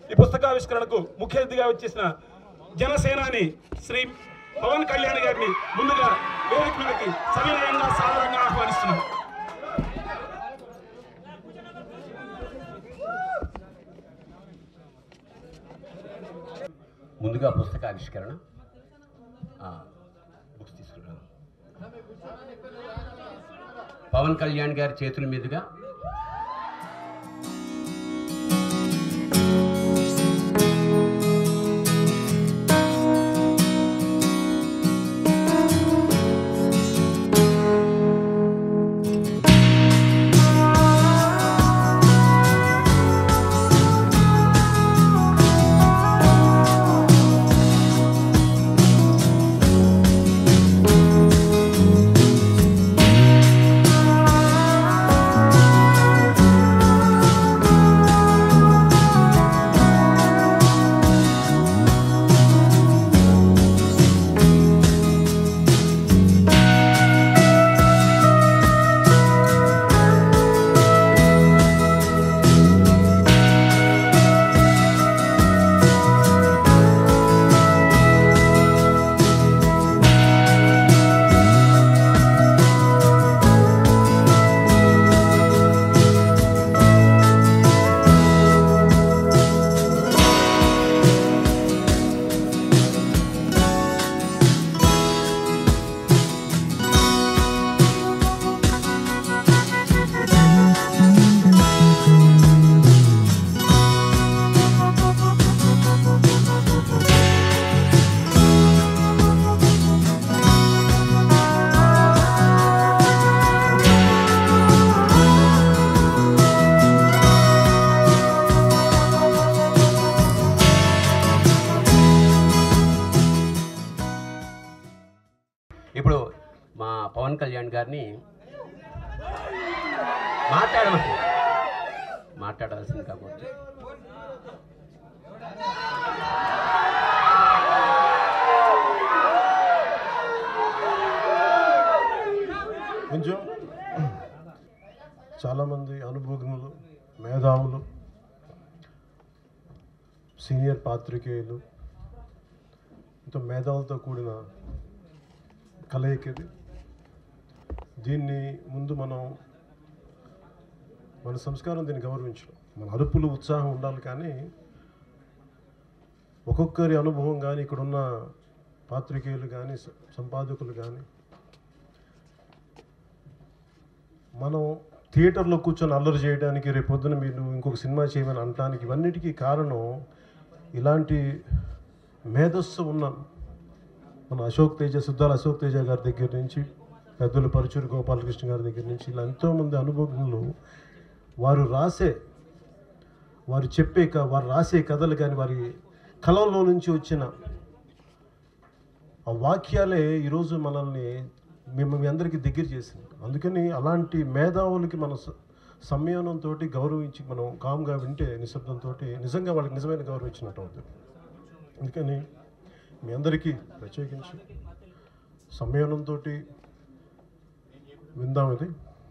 ఈ పుస్తకావిష్కరణకు ముఖ్య అతిథిగా వచ్చేసిన జనసేనాని శ్రీ పవన్ కళ్యాణ్ గారిని ముందుగా వేదిక మీదకి సవినయంగా సాదరంగా ఆహ్వానిస్తున్నాం ముందుగా పుస్తకావిష్కరణ ఆ, బుక్స్ తీసుకుంటాను పవన్ కళ్యాణ్ గారి చేతుల మీదుగా ఇప్పుడు మా పవన్ కళ్యాణ్ గారిని మాట్లాడమని మాట్లాడాల్సింది కాబట్టి కొంచెం చాలామంది అనుభవజ్ఞులు మేధావులు సీనియర్ పాత్రికేయులు ఎంతో మేధావులతో కూడిన కలయిక ఇది దీన్ని ముందు మనం మన సంస్కారం దీన్ని గౌరవించడం మన అరుపులు ఉత్సాహం ఉండాలి కానీ ఒక్కొక్కరి అనుభవం కానీ ఇక్కడున్న పాత్రికేయులు కానీ స- సంపాదకులు కానీ మనం థియేటర్లో కూర్చొని అల్లరి చేయడానికి రేపు పొద్దున మీరు ఇంకొక సినిమా చేయమని అనడానికి ఇవన్నిటికీ కారణం ఇలాంటి మేధస్సు ఉన్న మన అశోక్ తేజ సిద్ధాల అశోక్ తేజ గారి దగ్గర నుంచి పెద్దలు పరుచూరి గోపాలకృష్ణ గారి దగ్గర నుంచి ఇలా ఎంతోమంది అనుభవజ్ఞులు వారు రాసే వారు చెప్పే క- వారు రాసే కథలు కానీ వారి కళల్లో నుంచి వచ్చిన ఆ వాక్యాలే ఈరోజు మనల్ని మేము మీ అందరికీ దగ్గర చేసింది అందుకని అలాంటి మేధావులకి మన స- సంయమనంతో గౌరవించి మనం కామ్గా వింటే నిశ్శబ్దంతో నిజంగా వాళ్ళకి నిజమైన గౌరవం ఇచ్చినట్టు అవుతుంది అందుకని మీ అందరికీ ప్రత్యేకించి సంయమనంతో విందాం ఇది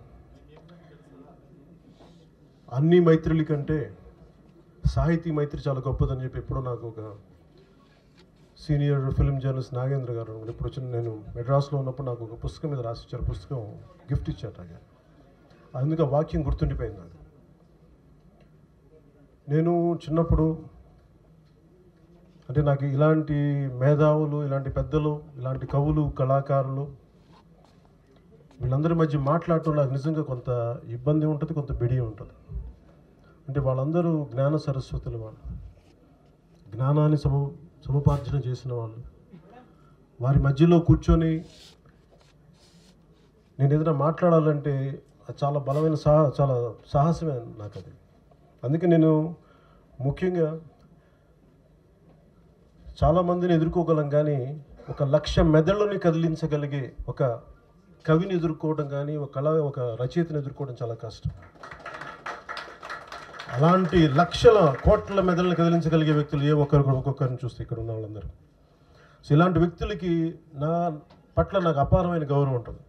అన్ని మైత్రుల కంటే సాహితీ మైత్రి చాలా గొప్పదని చెప్పి ఎప్పుడో నాకు ఒక సీనియర్ ఫిల్మ్ జర్నలిస్ట్ నాగేంద్ర గారు ఉన్నారు. ఇప్పుడు వచ్చిన నేను మెడ్రాస్లో ఉన్నప్పుడు నాకు ఒక పుస్తకం మీద రాసి ఇచ్చారు పుస్తకం గిఫ్ట్ ఇచ్చారు నాకు అందుకే ఆ వాక్యం గుర్తుండిపోయింది నాకు నేను చిన్నప్పుడు అంటే నాకు ఇలాంటి మేధావులు ఇలాంటి పెద్దలు ఇలాంటి కవులు కళాకారులు వీళ్ళందరి మధ్య మాట్లాడటం నాకు నిజంగా కొంత ఇబ్బంది ఉంటుంది కొంత బిడి ఉంటుంది అంటే వాళ్ళందరూ జ్ఞాన సరస్వతులు వాళ్ళు జ్ఞానాన్ని సము సముపార్జన చేసిన వాళ్ళు వారి మధ్యలో కూర్చొని నేను ఏదైనా మాట్లాడాలంటే అది చాలా బలమైన సాహ చాలా సాహసమే నాకు అది అందుకే నేను ముఖ్యంగా చాలామందిని ఎదుర్కోగలం కానీ ఒక లక్ష మెదళ్ళని కదిలించగలిగే ఒక కవిని ఎదుర్కోవడం కానీ ఒక కళ ఒక రచయితని ఎదుర్కోవడం చాలా కష్టం అలాంటి లక్షల కోట్ల మెదళ్ళని కదిలించగలిగే వ్యక్తులు ఏ ఒక్కరు కూడా ఒక్కొక్కరిని చూస్తే ఇక్కడ ఉన్న వాళ్ళందరూ సో ఇలాంటి వ్యక్తులకి నా పట్ల నాకు అపారమైన గౌరవం ఉంటుంది